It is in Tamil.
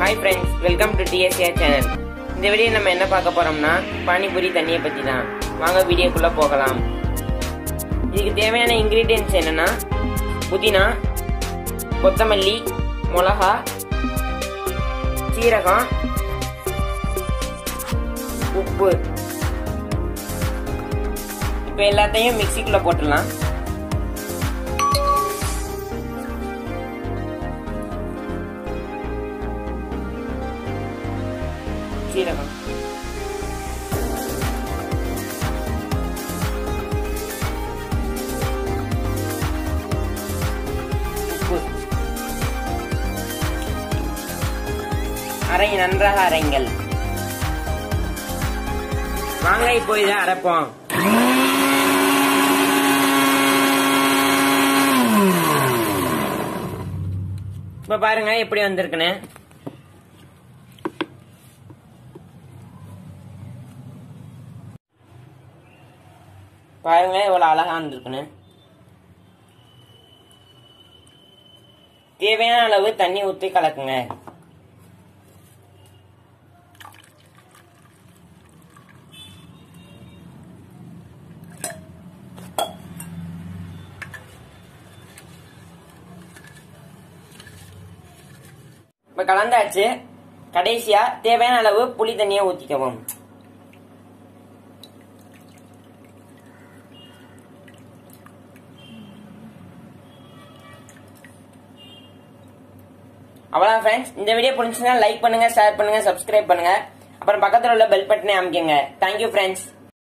hi friends welcome to DSA channel இந்த வீடியோ நம்ம என்ன பார்க்க போறோம்னா பானிபூரி தண்ணியை பற்றி தான் வாங்க வீடியோக்குள்ள போகலாம் இதுக்கு தேவையான இன்கிரீடியன்ஸ் என்னன்னா புதினா கொத்தமல்லி மிளகா சீரகம் உப்பு இப்போ எல்லாத்தையும் மிக்சிக்குள்ள போட்டுடலாம் சீரகம் உப்பு அரை நன்றாக அரைங்கள் வாங்க இப்போ இதை அரைப்போம் இப்ப பாருங்க எப்படி வந்திருக்குன்னு பாருங்க எவ்வளவு அழகா வந்திருக்குன்னு தேவையான அளவு தண்ணி ஊற்றி கலக்குங்க இப்ப கலந்தாச்சு கடைசியா தேவையான அளவு புளி தண்ணியை ஊத்திக்கவும் அவ்வளவுதான் ஃப்ரெண்ட்ஸ் இந்த வீடியோ பிடிச்சுன்னா லைக் பண்ணுங்க ஷேர் பண்ணுங்க சப்ஸ்கிரைப் பண்ணுங்க அப்புறம் பக்கத்துல உள்ள பெல் பட்டனை அமைக்குங்க தேங்க்யூ ஃப்ரெண்ட்ஸ்